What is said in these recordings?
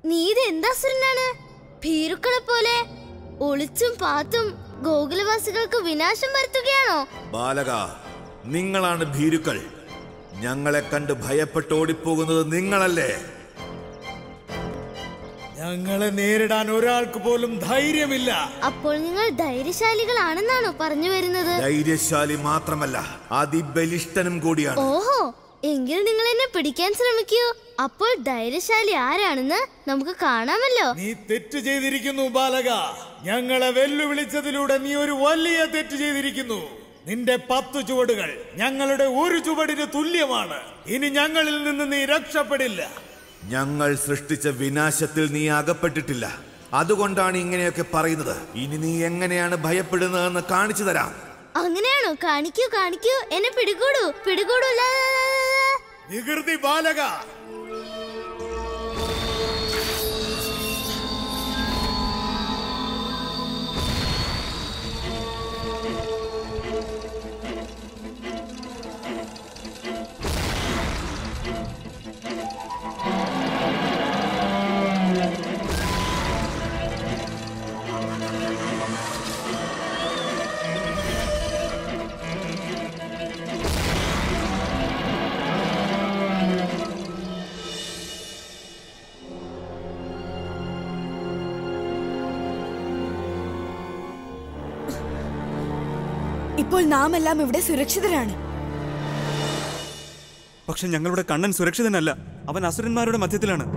നീ ഇത് എന്താ സുരനാണ് ഭീരുക്കളെ പോലെ ഒളിച്ചും പാത്തും ഗോകുലവാസികൾക്ക് വിനാശം വരുത്തുകയാണോ ബാലക നിങ്ങളാണ് ഭീരുക്കൾ ഞങ്ങളെ കണ്ട് ഭയപ്പെട്ട് ഓടിപ്പോകുന്നത് നിങ്ങളല്ലേ ഞങ്ങളെ നേരിടാൻ ഒരാൾക്ക് പോലും ധൈര്യമില്ല അപ്പോൾ നിങ്ങൾ ധൈര്യശാലികളാണെന്നാണോ പറഞ്ഞു വരുന്നത് ധൈര്യശാലി മാത്രമല്ല അതിബലിഷ്ഠനും കൂടിയാണ് ഓഹോ എങ്കിൽ നിങ്ങൾ എന്നെ പിടിക്കാൻ ശ്രമിക്കൂ അപ്പോൾ ധൈര്യശാലി ആരാണെന്ന് നമുക്ക് കാണാമല്ലോ നീ തെറ്റ് ചെയ്തിരിക്കുന്നു ബാലക ഞങ്ങളെ വെല്ലുവിളിച്ചതിലൂടെ നീ ഒരു വലിയ തെറ്റ് ചെയ്തിരിക്കുന്നു നിന്റെ പത്തു ചുവടുകൾ ഞങ്ങളുടെ ഒരു ചുവടിന് തുല്യമാണ് ഇനി ഞങ്ങളിൽ നിന്ന് നീ രക്ഷപ്പെടില്ല ഞങ്ങൾ സൃഷ്ടിച്ച വിനാശത്തിൽ നീ അകപ്പെട്ടിട്ടില്ല അതുകൊണ്ടാണ് ഇങ്ങനെയൊക്കെ പറയുന്നത് ഇനി നീ എങ്ങനെയാണ് ഭയപ്പെടുന്നതെന്ന് കാണിച്ചു തരാം അങ്ങനെയാണോ കാണിക്കൂ കാണിക്കൂ എന്നെ പിടികൂടൂ പിടികൂടൂ ലാ, ലാ, ലാ, ലാ, ലാ. വികൃതി ബാലക ഇപ്പോൾ നാം എല്ലാം ഇവിടെ സുരക്ഷിതരാണ് പക്ഷെ ഞങ്ങളുടെ കണ്ണൻ സുരക്ഷിതനല്ല അവൻ അസുരന്മാരുടെ മധ്യത്തിലാണ്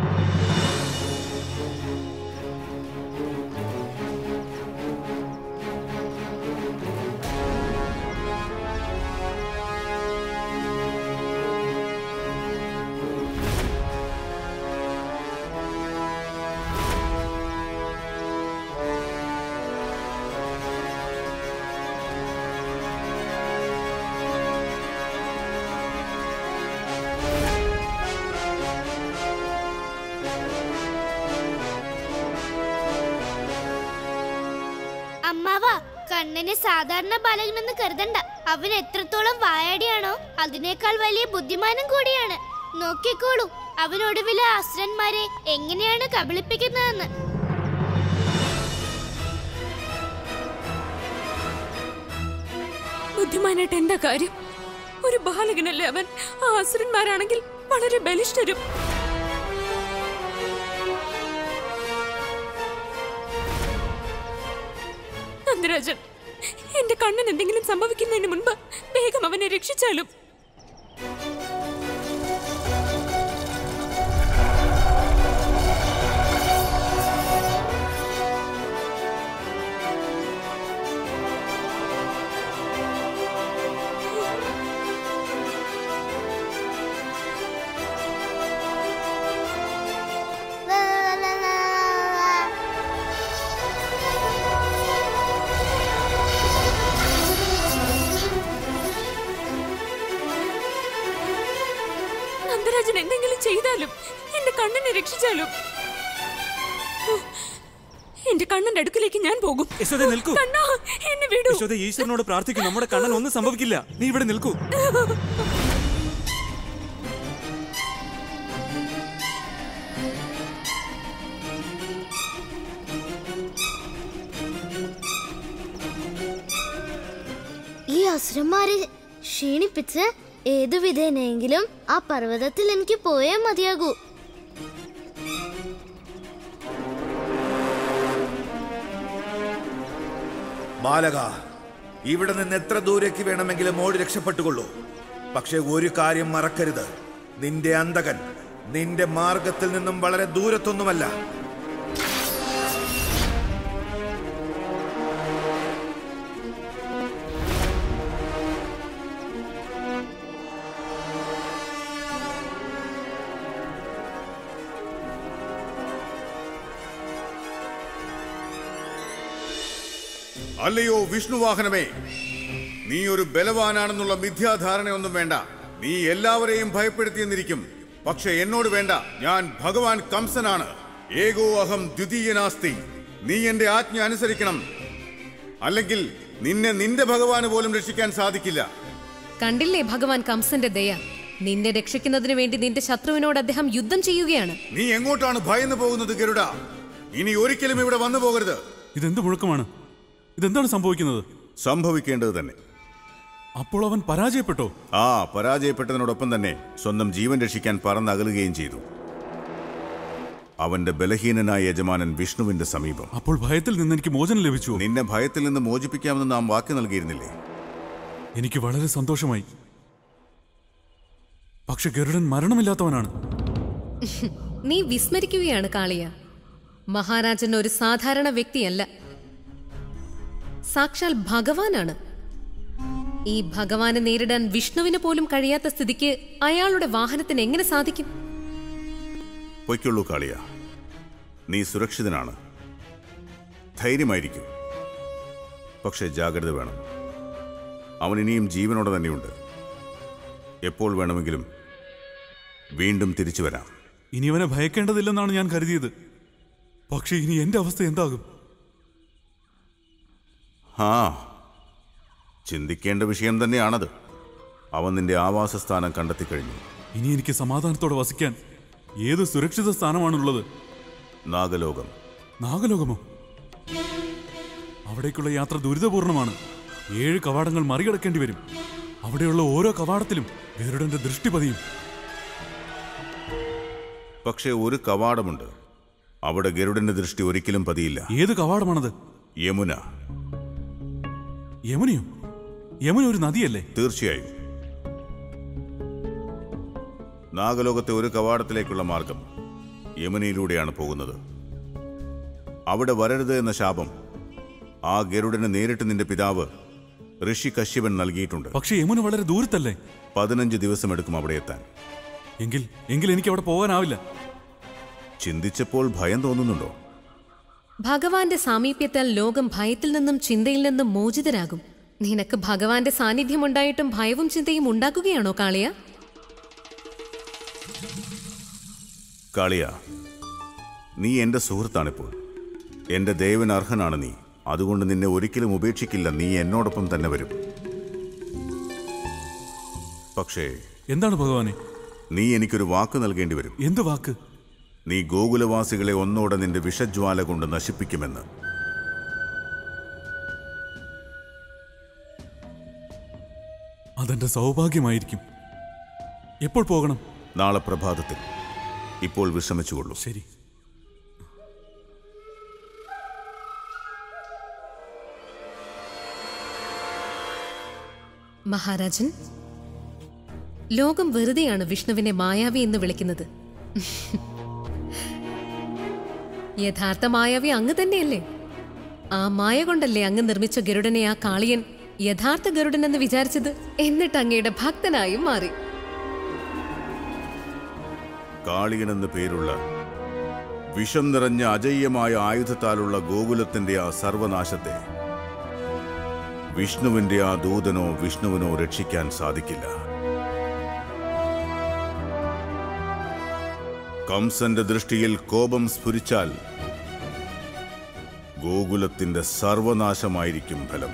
അമ്മാവ കണ്ണനെ സാധാരണ ബാലകനെന്ന് കരുതണ്ട അവൻ എത്രത്തോളം വായാടിയാണോ അതിനേക്കാൾ വലിയ ബുദ്ധിമാനും കൂടിയാണ് നോക്കിക്കോളൂ അവനൊടുവിലെ അസുരന്മാരെ എങ്ങനെയാണ് കബളിപ്പിക്കുന്നതെന്ന് ബുദ്ധിമാനായിട്ട് എന്താ കാര്യം ഒരു ബാലകനല്ലേ അവൻ ആ അസുരന്മാരാണെങ്കിൽ വളരെ ബലിഷ്ഠരും നന്ദരാജൻ എന്റെ കണ്ണൻ എന്തെങ്കിലും സംഭവിക്കുന്നതിന് മുൻപ് വേഗം അവനെ രക്ഷിച്ചാലും ലാ, ലാ, ലാ, ലാ, ലാ. നന്ദരാജൻ എന്തെങ്കിലും ചെയ്താലും എന്റെ കണ്ണനെ രക്ഷിച്ചാലും എന്റെ കണ്ണന്റെ അടുക്കിലേക്ക് ഞാൻ പോകും യശോദ നിൽക്കൂ കണ്ണാ എന്നെ വിടൂ യശോദ ഈശ്വരനോട് പ്രാർത്ഥിക്കും നമ്മുടെ കണ്ണൻ ഒന്നും സംഭവിക്കില്ല നീ ഇവിടെ നിൽക്കൂ ഈ അസുരന്മാരെ ക്ഷീണിപ്പിച്ച് ഏതു വിധേനയെങ്കിലും ആ പർവ്വതത്തിൽ എനിക്ക് പോയേ മതിയാകൂ ബാലക ഇവിടെ നിന്ന് എത്ര ദൂരേക്ക് വേണമെങ്കിലും ഓടി രക്ഷപ്പെട്ടുകൊള്ളൂ പക്ഷെ ഒരു കാര്യം മറക്കരുത് നിന്റെ അന്തകൻ നിന്റെ മാർഗത്തിൽ നിന്നും വളരെ ദൂരത്തൊന്നുമല്ല അല്ലയോ വിഷ്ണുവാഹനമേ നീ ഒരു ബലവാനാണെന്നുള്ള മിഥ്യാധാരണയൊന്നും വേണ്ട നീ എല്ലാവരെയും ഭയപ്പെടുത്തിയെന്നിരിക്കും പക്ഷെ എന്നോട് വേണ്ട ഞാൻ ഭഗവാൻ കംസനാണ് ഏകോ അഹം ദ്വിതീയനാസ്തി നീ എന്റെ ആജ്ഞ അനുസരിക്കണം അല്ലെങ്കിൽ നിന്നെ നിന്റെ ഭഗവാന് പോലും രക്ഷിക്കാൻ സാധിക്കില്ല കണ്ടില്ലേ ഭഗവാൻ കംസന്റെ ദയ നിന്നെ രക്ഷിക്കുന്നതിന് വേണ്ടി നിന്റെ ശത്രുവിനോട് അദ്ദേഹം യുദ്ധം ചെയ്യുകയാണ് നീ എങ്ങോട്ടാണ് ഭയന്നു പോകുന്നത് ഗരുഡ ഇനി ഒരിക്കലും ഇവിടെ വന്നു പോകരുത് ഇതെന്ത് മുഴക്കമാണ് ഇതെന്താണ് സംഭവിക്കുന്നത് സംഭവിക്കേണ്ടത് തന്നെ അപ്പോൾ അവൻ പരാജയപ്പെട്ടോ ആ പരാജയപ്പെട്ടതിനോടൊപ്പം തന്നെ സ്വന്തം ജീവൻ രക്ഷിക്കാൻ പറന്നകലുകയും ചെയ്തു അവന്റെ ബലഹീനനായ യജമാനൻ വിഷ്ണുവിന്റെ സമീപം അപ്പോൾ ഭയത്തിൽ നിന്ന് എനിക്ക് മോചനം ലഭിച്ചു നിന്നെ ഭയത്തിൽ നിന്ന് മോചിപ്പിക്കാമെന്ന് നാം വാക്ക് നൽകിയിരുന്നില്ലേ എനിക്ക് വളരെ സന്തോഷമായി പക്ഷെ ഗരുഡൻ മരണമില്ലാത്തവനാണ് നീ വിസ്മരിക്കുകയാണ് കാളിയ മഹാരാജൻ ഒരു സാധാരണ വ്യക്തിയല്ല സാക്ഷാൽ ഭഗവാനാണ് ഈ ഭഗവാനെ നേരിടാൻ വിഷ്ണുവിന് പോലും കഴിയാത്ത സ്ഥിതിക്ക് അയാളുടെ വാഹനത്തിന് എങ്ങനെ സാധിക്കും പൊയ്ക്കൊള്ളൂ കാളിയ നീ സുരക്ഷിതനാണ് ധൈര്യമായിരിക്കും പക്ഷേ ജാഗ്രത വേണം അവൻ ഇനിയും ജീവനോടെ തന്നെയുണ്ട് എപ്പോൾ വേണമെങ്കിലും വീണ്ടും തിരിച്ചു വരാം ഇനി അവനെ ഭയക്കേണ്ടതില്ലെന്നാണ് ഞാൻ കരുതിയത് പക്ഷെ ഇനി എന്റെ അവസ്ഥ എന്താകും ആ ചിന്തിക്കേണ്ട വിഷയം തന്നെയാണത് അവൻ നിന്റെ ആവാസസ്ഥാനം കണ്ടെത്തിക്കഴിഞ്ഞു ഇനി എനിക്ക് സമാധാനത്തോടെ വസിക്കാൻ ഏത് സുരക്ഷിത സ്ഥാനമാണുള്ളത് നാഗലോകം നാഗലോകമോ അവിടേക്കുള്ള യാത്ര ദുരിതപൂർണമാണ് ഏഴ് കവാടങ്ങൾ മറികടക്കേണ്ടി വരും അവിടെയുള്ള ഓരോ കവാടത്തിലും ഗരുഡന്റെ ദൃഷ്ടി പതിയും പക്ഷേ ഒരു കവാടമുണ്ട് അവിടെ ഗരുഡന്റെ ദൃഷ്ടി ഒരിക്കലും പതിയില്ല ഏത് കവാടമാണത് യമുന യമുനയോ യമുന ഒരു നദിയല്ലേ തീർച്ചയായും നാഗലോകത്തെ ഒരു കവാടത്തിലേക്കുള്ള മാർഗം യമുനയിലൂടെയാണ് പോകുന്നത് അവിടെ വരരുത് എന്ന ശാപം ആ ഗരുഡന് നേരിട്ട് നിന്റെ പിതാവ് ഋഷി കശ്യപൻ നൽകിയിട്ടുണ്ട് പക്ഷെ യമുന വളരെ ദൂരത്തല്ലേ പതിനഞ്ച് ദിവസമെടുക്കും അവിടെ എത്താൻ എങ്കിൽ എങ്കിൽ എനിക്ക് അവിടെ പോകാനാവില്ല ചിന്തിച്ചപ്പോൾ ഭയം തോന്നുന്നുണ്ടോ ഭഗവാന്റെ സാമീപ്യത്താൽ ലോകം ഭയത്തിൽ നിന്നും ചിന്തയിൽ നിന്നും മോചിതരാകും നിനക്ക് ഭഗവാന്റെ സാന്നിധ്യം ഉണ്ടായിട്ടും ഭയവും ചിന്തയും ഉണ്ടാക്കുകയാണോ കാളിയ കാളിയ നീ എന്റെ സുഹൃത്താണിപ്പോൾ എന്റെ ദേവൻ അർഹനാണ് നീ അതുകൊണ്ട് നിന്നെ ഒരിക്കലും ഉപേക്ഷിക്കില്ല നീ എന്നോടൊപ്പം തന്നെ വരും പക്ഷേ എന്താണ് ഭഗവാനെ നീ എനിക്കൊരു വാക്ക് നൽകേണ്ടി വരും എന്ത് വാക്ക് നീ ഗോകുലവാസികളെ ഒന്നോടെ നിന്റെ വിഷജ്വാല കൊണ്ട് നശിപ്പിക്കുമെന്ന് അതെന്റെ സൗഭാഗ്യമായിരിക്കും എപ്പോൾ പോകണം നാളെ പ്രഭാതത്തിൽ ഇപ്പോൾ വിശ്രമിച്ചുകൊള്ളൂ ശരി മഹാരാജൻ ലോകം വെറുതെയാണ് വിഷ്ണുവിനെ മായാവി എന്ന് വിളിക്കുന്നത് യഥാർത്ഥ മായാവി അങ്ങ് തന്നെയല്ലേ ആ മായ കൊണ്ടല്ലേ അങ്ങ് നിർമ്മിച്ച ഗരുഡനെ ആ കാളിയൻ യഥാർത്ഥ ഗരുഡൻ എന്ന് വിചാരിച്ചത് എന്നിട്ട് അങ്ങയുടെ ഭക്തനായും മാറി കാളിയൻ എന്ന് പേരുള്ള വിഷം നിറഞ്ഞ അജയ്യമായ ആയുധത്താലുള്ള ഗോകുലത്തിന്റെ ആ സർവനാശത്തെ വിഷ്ണുവിന്റെ ആ ദൂതനോ വിഷ്ണുവിനോ രക്ഷിക്കാൻ സാധിക്കില്ല കംസന്റെ ദൃഷ്ടിയിൽ കോപം സ്ഫുരിച്ചാൽ ഗോകുലത്തിന്റെ സർവനാശമായിരിക്കും ഫലം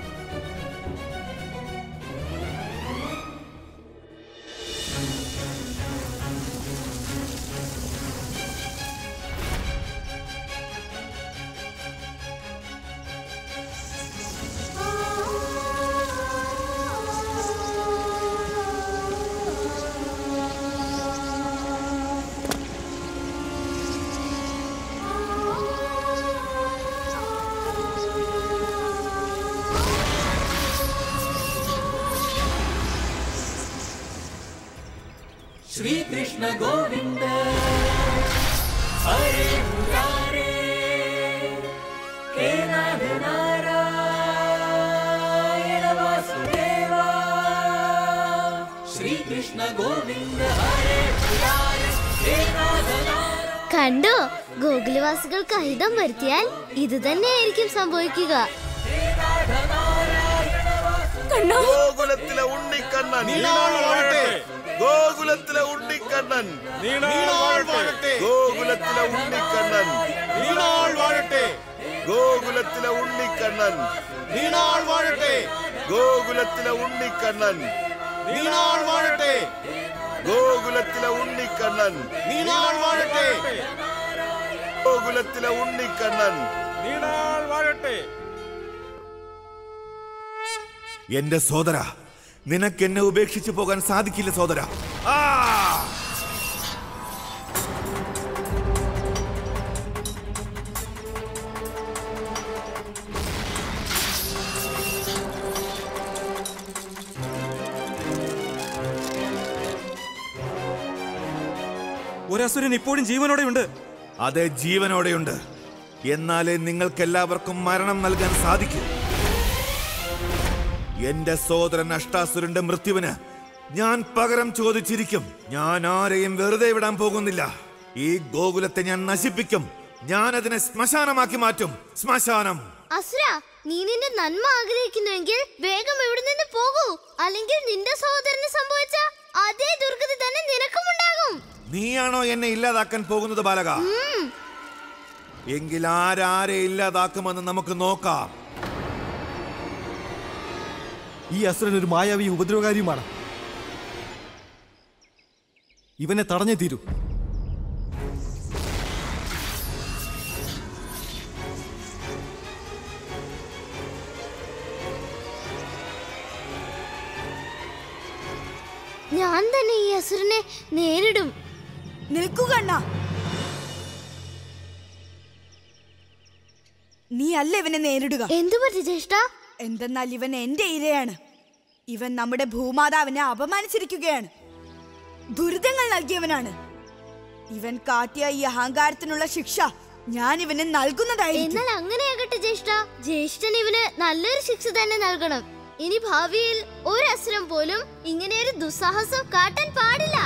श्रीकृष्ण गोविन्द हरे मुरारे हे नाथ नारायण वासुदेवा श्रीकृष्ण गोविन्द हरे मुरारे हे नाथ नारायण കണ്ടോ ഗോകുലവാസികൾക്ക് അഹിതം വരുത്തിയാൽ ഇത് തന്നെയായിരിക്കും സംഭവിക്കുക കണ്ണോ ഗോകുലത്തിലെ ഉണ്ണിക്കണ്ണൻ ഗോകുലത്തിലെ ഉണ്ണിക്കണ്ണൻ ഗോകുലത്തിലെ ഉണ്ണിക്കണ്ണൻ ഗോകുലത്തിലെ ഉണ്ണിക്കണ്ണൻ ഗോകുലത്തിലെ ഉണ്ണിക്കണ്ണൻ ഗോകുലത്തിലെ ഉണ്ണിക്കണ്ണൻ നീനാൾ വാഴട്ടെ ഗോകുലത്തിലെ ഉണ്ണിക്കണ്ണൻ നീണാൾ വാഴട്ടെ എന്റെ സോദര നിനക്ക് എന്നെ ഉപേക്ഷിച്ചു പോകാൻ സാധിക്കില്ല സോദര ആ! ഒരസുരൻ ഇപ്പോഴും ജീവനോടെയുണ്ട് അതെ ജീവനോടെയുണ്ട് എന്നാലേ നിങ്ങൾക്കെല്ലാവർക്കും മരണം നൽകാൻ സാധിക്കൂ എന്റെ സോദരൻ അഷ്ടാസുരന്റെ മൃത്യുവിന് ഞാൻ പകരം ചോദിച്ചിരിക്കും ഞാൻ ആരെയും വെറുതെ വിടാൻ പോകുന്നില്ല ഈ ഗോകുലത്തെ ഞാൻ നശിപ്പിക്കും ഞാൻ അതിനെ ശ്മശാനമാക്കി മാറ്റും ശ്മശാനം അസുര നീ നിന്റെ നന്മ ആഗ്രഹിക്കുന്നുവെങ്കിൽ വേഗം ഇവിടെ നിന്ന് പോകൂ അല്ലെങ്കിൽ നിന്റെ സഹോദരന് സംഭവിച്ച അതേ ദുർഗതി തന്നെ നിനക്കും ഉണ്ടാകും നീയാണോ എന്നെ ഇല്ലാതാക്കാൻ പോകുന്നത് ബാലക ഉം. എങ്കിൽ ആരാരെ ഇല്ലാതാക്കുമെന്ന് നമുക്ക് നോക്കാം ഈ അസുരൻ ഒരു മായാവി ഉപദ്രവകാരിയുമാണ് ഇവനെ തടഞ്ഞേ തീരൂ ഞാൻ തന്നെ ഈ അസുരനെ നേരിടും നിൽക്കുക അണ്ണാ നീ അല്ല ഇവനെ നേരിടുക എന്തു പറ്റി ജ്യേഷ്ഠ എന്തെന്നാൽ ഇവൻ എന്റെ ഇരയാണ് ഇവൻ നമ്മുടെ ഭൂമാതാവിനെ അപമാനിച്ചിരിക്കുകയാണ് ദുരിതങ്ങൾ നൽകിയവനാണ് ഇവൻ കാട്ടിയ ഈ അഹങ്കാരത്തിനുള്ള ശിക്ഷ ഞാൻ ഇവന് നൽകുന്നതായിരിക്കും എന്നാൽ അങ്ങനെയാകട്ടെ ജ്യേഷ്ഠ ജ്യേഷ്ഠൻ ഇവന് നല്ലൊരു ശിക്ഷ തന്നെ നൽകണം ഇനി ഭാവിയിൽ ഒരു അസുരം പോലും ഇങ്ങനെ ഒരു ദുസ്സാഹസം കാട്ടാൻ പാടില്ല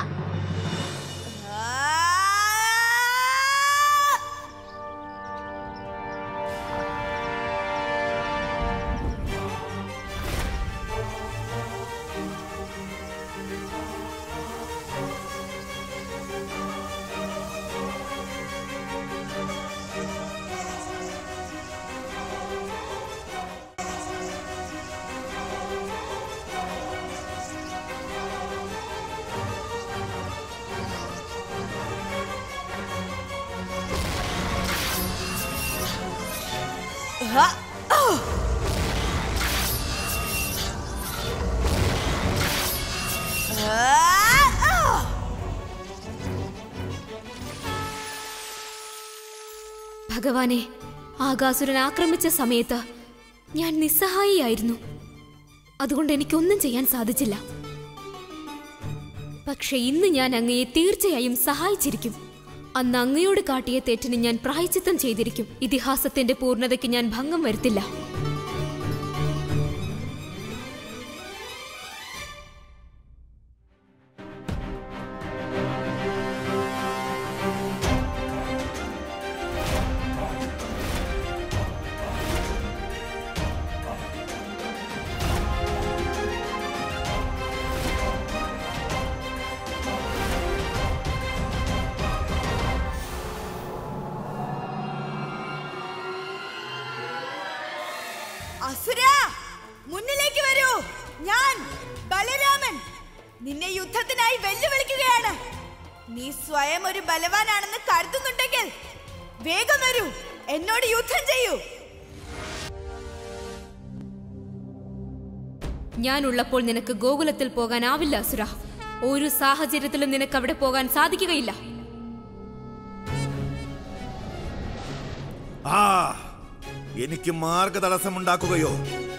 ആ, ആ. ആ, ആ. ഭഗവാനെ ആകാസുരൻ ആക്രമിച്ച സമയത്ത് ഞാൻ നിസ്സഹായിയായിരുന്നു അതുകൊണ്ട് എനിക്കൊന്നും ചെയ്യാൻ സാധിച്ചില്ല പക്ഷെ ഇന്ന് ഞാൻ അങ്ങയെ തീർച്ചയായും സഹായിച്ചിരിക്കും അന്ന് അങ്ങയോട് കാട്ടിയ തെറ്റിന് ഞാൻ പ്രായച്ചിത്തം ചെയ്തിരിക്കും ഇതിഹാസത്തിന്റെ പൂർണ്ണതയ്ക്ക് ഞാൻ ഭംഗം വരുത്തില്ല അസുര മുന്നിലേക്ക് വരൂ ഞാൻ ബലരാമൻ നിന്നെ യുദ്ധത്തിനായി വെല്ലുവിളിക്കുകയാണ് നീ സ്വയം ഒരു ബലവാനാണെന്ന് കരുതുന്നുണ്ടെങ്കിൽ വേഗം വരൂ എന്നോട് യുദ്ധം ചെയ്യൂ ഞാനുള്ളപ്പോൾ നിനക്ക് ഗോകുലത്തിൽ പോകാനാവില്ല അസുര ഒരു സാഹചര്യത്തിലും നിനക്ക് അവിടെ പോകാൻ സാധിക്കുകയില്ല ആ എനിക്ക് മാർഗതടസ്സമുണ്ടാക്കുകയോ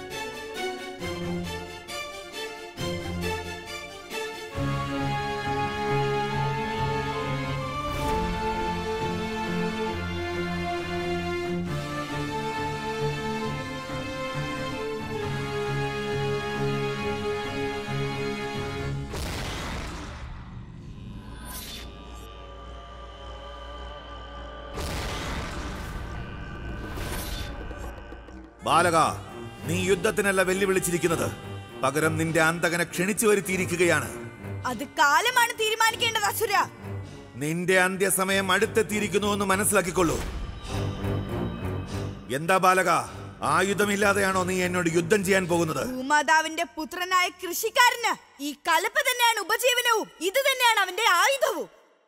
ബാലക നീ യുദ്ധത്തിനല്ല വെല്ലുവിളിച്ചിരിക്കുന്നത് പകരം നിന്റെ അന്തകനെ ക്ഷണിച്ചു വരുത്തിയിരിക്കുകയാണ് അത് കാലമാണ് തീരുമാനിക്കേണ്ടത് അസുര നിന്റെ അന്ത്യസമയം അടുത്തെത്തിയിരിക്കുന്നു എന്ന് മനസ്സിലാക്കിക്കൊള്ളൂ എന്താ ബാലക ആയുധമില്ലാതെയാണോ നീ എന്നോട് യുദ്ധം ചെയ്യാൻ പോകുന്നത് ഭൂമാതാവിന്റെ പുത്രനായ കൃഷിക്കാരന് ഈ കലപ്പ തന്നെയാണ് ഉപജീവനവും ഇത് തന്നെയാണ് അവന്റെ ആയുധവും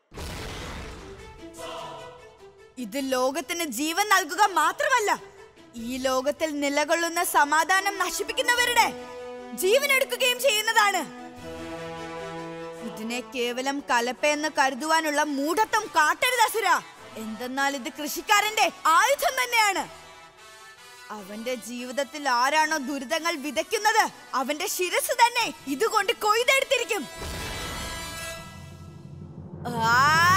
ഇത് ലോകത്തിന് ജീവൻ നൽകുക മാത്രമല്ല ഈ ലോകത്തിൽ നിലകൊള്ളുന്ന സമാധാനം നശിപ്പിക്കുന്നവരുടെ ജീവൻ എടുക്കുകയും ചെയ്യുന്നതാണ് ഇതിനെ കേവലം കലപ്പയെന്ന് കരുതുവാനുള്ള മൂഢത്വം കാട്ടരുത് അസുര എന്തെന്നാൽ ഇത് കൃഷിക്കാരന്റെ ആയുധം തന്നെയാണ് അവന്റെ ജീവിതത്തിൽ ആരാണോ ദുരിതങ്ങൾ വിതയ്ക്കുന്നത് അവന്റെ ശിരസ് തന്നെ ഇതുകൊണ്ട് കൊയ്തെടുത്തിരിക്കും ആ!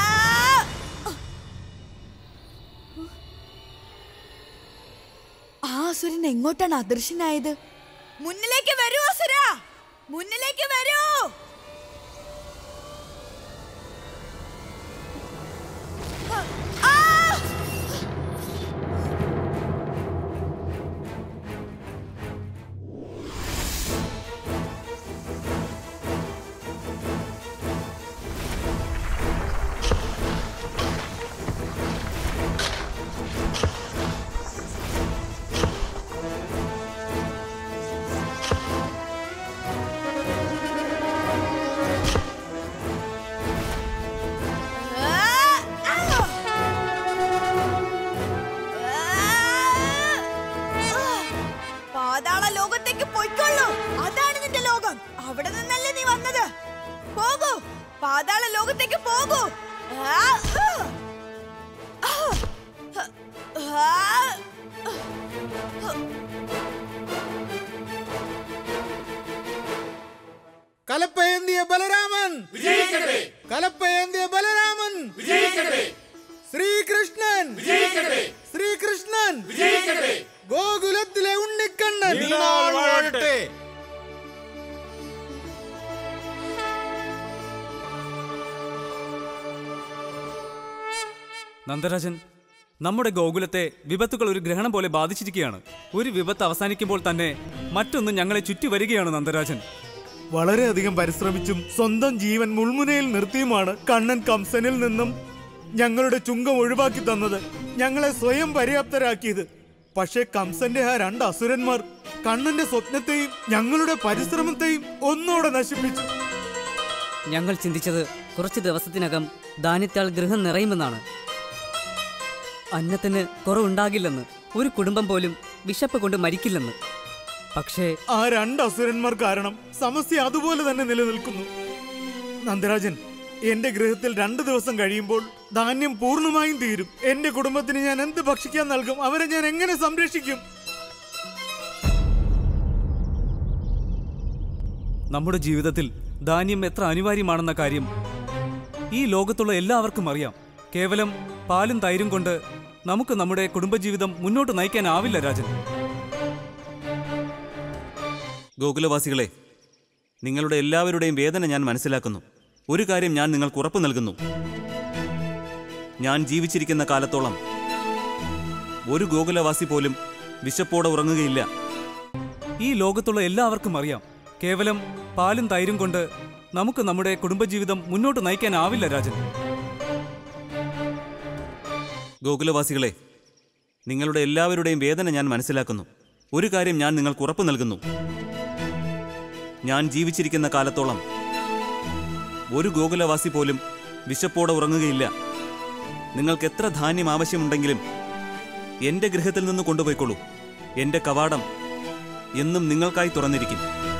ആ അസുരൻ എങ്ങോട്ടാണ് അദൃശ്യനായത് മുന്നിലേക്ക് വരൂ അസുര മുന്നിലേക്ക് വരൂ ആ! പാതാള ലോകത്തേക്ക് പൊയ്ക്കൊള്ളൂ അതാണ് നിന്റെ ലോകം അവിടെ നിന്നല്ലേ നീ വന്നത് പോകൂ പാതാള ലോകത്തേക്ക് പോകൂ ആ, ആ. ആ, ആ. കലപ്പയേന്തിയ ബലരാമൻ വിജയിക്കട്ടെ കലപ്പയേന്തിയ ബലരാമൻ വിജയിക്കട്ടെ ശ്രീകൃഷ്ണൻ വിജയിക്കട്ടെ ശ്രീകൃഷ്ണൻ വിജയിക്കട്ടെ ഗോകുലത്തിലെ ഉണ്ണിക്കണ്ണൻ നീണാൾ വാഴട്ടെ. നന്ദരാജൻ നമ്മുടെ ഗോകുലത്തെ വിപത്തുകൾ ഒരു ഗ്രഹണം പോലെ ബാധിച്ചിരിക്കുകയാണ് ഒരു വിപത്ത് അവസാനിക്കുമ്പോൾ തന്നെ മറ്റൊന്ന് ഞങ്ങളെ ചുറ്റി വരികയാണ് നന്ദരാജൻ വളരെയധികം പരിശ്രമിച്ചും സ്വന്തം ജീവൻ മുൾമുനയിൽ നിർത്തിയുമാണ് കണ്ണൻ കംസനിൽ നിന്നും ഞങ്ങളുടെ ചുങ്കം ഒഴിവാക്കി തന്നത് ഞങ്ങളെ സ്വയം പര്യാപ്തരാക്കിയത് പക്ഷേ കംസന്റെ ആ രണ്ട് അസുരന്മാർ കണ്ണന്റെ സ്വപ്നത്തെയും ഞങ്ങളുടെ പരിശ്രമത്തെയും ഒന്നോടെ നശിപ്പിച്ചു ഞങ്ങൾ ചിന്തിച്ചത് കുറച്ച് ദിവസത്തിനകം ധാന്യത്താൽ ഗൃഹം നിറയുമെന്നാണ് അന്നത്തിന് കുറവുണ്ടാകില്ലെന്ന് ഒരു കുടുംബം പോലും വിശപ്പ് കൊണ്ട് മരിക്കില്ലെന്ന് പക്ഷേ ആ രണ്ട് അസുരന്മാർ കാരണം സമസ്യ അതുപോലെ തന്നെ നിലനിൽക്കുന്നു നന്ദരാജൻ എന്റെ ഗൃഹത്തിൽ രണ്ടു ദിവസം കഴിയുമ്പോൾ ധാന്യം പൂർണ്ണമായും തീരും എന്റെ കുടുംബത്തിന് ഞാൻ എന്ത് ഭക്ഷിക്കാൻ നൽകും അവരെ ഞാൻ എങ്ങനെ സംരക്ഷിക്കും നമ്മുടെ ജീവിതത്തിൽ ധാന്യം എത്ര അനിവാര്യമാണെന്ന കാര്യം ഈ ലോകത്തുള്ള എല്ലാവർക്കും അറിയാം കേവലം പാലും തൈരും കൊണ്ട് നമുക്ക് നമ്മുടെ കുടുംബജീവിതം മുന്നോട്ട് നയിക്കാനാവില്ല രാജൻ ഗോകുലവാസികളെ നിങ്ങളുടെ എല്ലാവരുടെയും വേദന ഞാൻ മനസ്സിലാക്കുന്നു ഒരു കാര്യം ഞാൻ നിങ്ങൾക്ക് ഉറപ്പു നൽകുന്നു ഞാൻ ജീവിച്ചിരിക്കുന്ന കാലത്തോളം ഒരു ഗോകുലവാസി പോലും വിശപ്പോടെ ഉറങ്ങുകയില്ല ഈ ലോകത്തുള്ള എല്ലാവർക്കും അറിയാം കേവലം പാലും തൈരും കൊണ്ട് നമുക്ക് നമ്മുടെ കുടുംബജീവിതം മുന്നോട്ട് നയിക്കാനാവില്ല രാജൻ ഗോകുലവാസികളെ നിങ്ങളുടെ എല്ലാവരുടെയും വേദന ഞാൻ മനസ്സിലാക്കുന്നു ഒരു കാര്യം ഞാൻ നിങ്ങൾക്ക് ഉറപ്പു നൽകുന്നു ഞാൻ ജീവിച്ചിരിക്കുന്ന കാലത്തോളം ഒരു ഗോകുലവാസി പോലും വിശപ്പോടെ ഉറങ്ങുകയില്ല നിങ്ങൾക്ക് എത്ര ധാന്യം ആവശ്യമുണ്ടെങ്കിലും എൻ്റെ ഗൃഹത്തിൽ നിന്ന് കൊണ്ടുപോയിക്കോളൂ എൻ്റെ കവാടം എന്നും നിങ്ങൾക്കായി തുറന്നിരിക്കും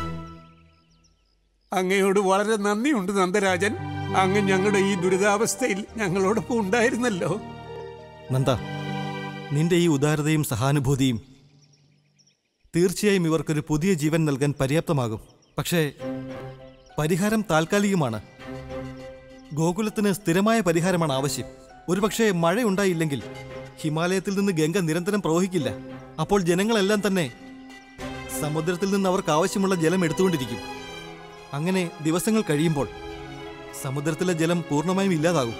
അങ്ങയോട് വളരെ നന്ദിയുണ്ട് നന്ദരാജൻ അങ്ങ് ഞങ്ങളുടെ ഈ ദുരിതാവസ്ഥയിൽ ഞങ്ങളോടൊപ്പം ഉണ്ടായിരുന്നല്ലോ നന്ദ നിന്റെ ഈ ഉദാരതയും സഹാനുഭൂതിയും തീർച്ചയായും ഇവർക്കൊരു പുതിയ ജീവൻ നൽകാൻ പര്യാപ്തമാകും പക്ഷേ പരിഹാരം താൽക്കാലികമാണ് ഗോകുലത്തിന് സ്ഥിരമായ പരിഹാരമാണ് ആവശ്യം ഒരുപക്ഷെ മഴയുണ്ടായില്ലെങ്കിൽ ഹിമാലയത്തിൽ നിന്ന് ഗംഗ നിരന്തരം പ്രവഹിക്കില്ല അപ്പോൾ ജനങ്ങളെല്ലാം തന്നെ സമുദ്രത്തിൽ നിന്ന് അവർക്ക് ആവശ്യമുള്ള ജലം എടുത്തുകൊണ്ടിരിക്കും അങ്ങനെ ദിവസങ്ങൾ കഴിയുമ്പോൾ സമുദ്രത്തിലെ ജലം പൂർണ്ണമായും ഇല്ലാതാകും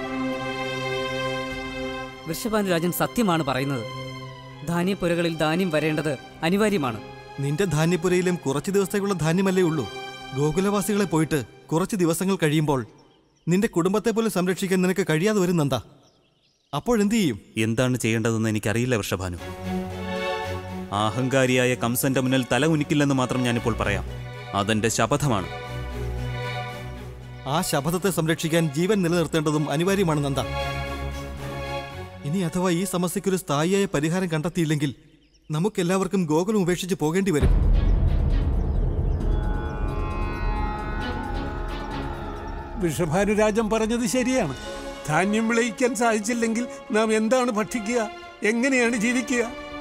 വൃഷഭാനുരാജൻ സത്യമാണ് പറയുന്നത് ധാന്യപ്പുരകളിൽ ധാന്യം വരേണ്ടത് അനിവാര്യമാണ് നിന്റെ ധാന്യപുരയിലും കുറച്ച് ദിവസത്തേക്കുള്ള ധാന്യമല്ലേ ഉള്ളൂ ഗോകുലവാസികളെ പോയിട്ട് കുറച്ച് ദിവസങ്ങൾ കഴിയുമ്പോൾ നിന്റെ കുടുംബത്തെ പോലും സംരക്ഷിക്കാൻ നിനക്ക് കഴിയാതെ വരും നന്ദ അപ്പോഴെന്ത് ചെയ്യും എന്താണ് ചെയ്യേണ്ടതെന്ന് എനിക്കറിയില്ല വൃഷഭാനു അഹങ്കാരിയായ കംസന്റെ മുന്നിൽ തല ഉനിക്കില്ലെന്ന് മാത്രം ഞാനിപ്പോൾ പറയാം അതെന്റെ ശപഥമാണ് ആ ശപഥത്തെ സംരക്ഷിക്കാൻ ജീവൻ നിലനിർത്തേണ്ടതും അനിവാര്യമാണ് നന്ദ ഇനി അഥവാ ഈ സമസ്യയ്ക്കൊരു സ്ഥായിയായ പരിഹാരം കണ്ടെത്തിയില്ലെങ്കിൽ നമുക്കെല്ലാവർക്കും ഗോകുലം ഉപേക്ഷിച്ച് പോകേണ്ടി വരും വൃഷഭാനുരാജൻ പറഞ്ഞത് ശരിയാണ് ധാന്യം വിളയിക്കാൻ സാധിച്ചില്ലെങ്കിൽ നാം എന്താണ് ഭക്ഷിക്കുക എങ്ങനെയാണ് ജീവിക്കുക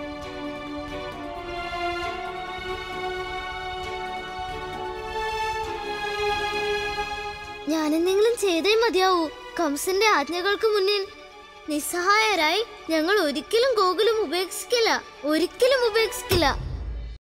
ഞാനെന്തെങ്കിലും ചെയ്തേ മതിയാവൂ കംസന്റെ ആജ്ഞകൾക്ക് മുന്നിൽ നിസ്സഹായരായി ഞങ്ങൾ ഒരിക്കലും ഗോകുലം ഉപേക്ഷിക്കില്ല ഒരിക്കലും ഉപേക്ഷിക്കില്ല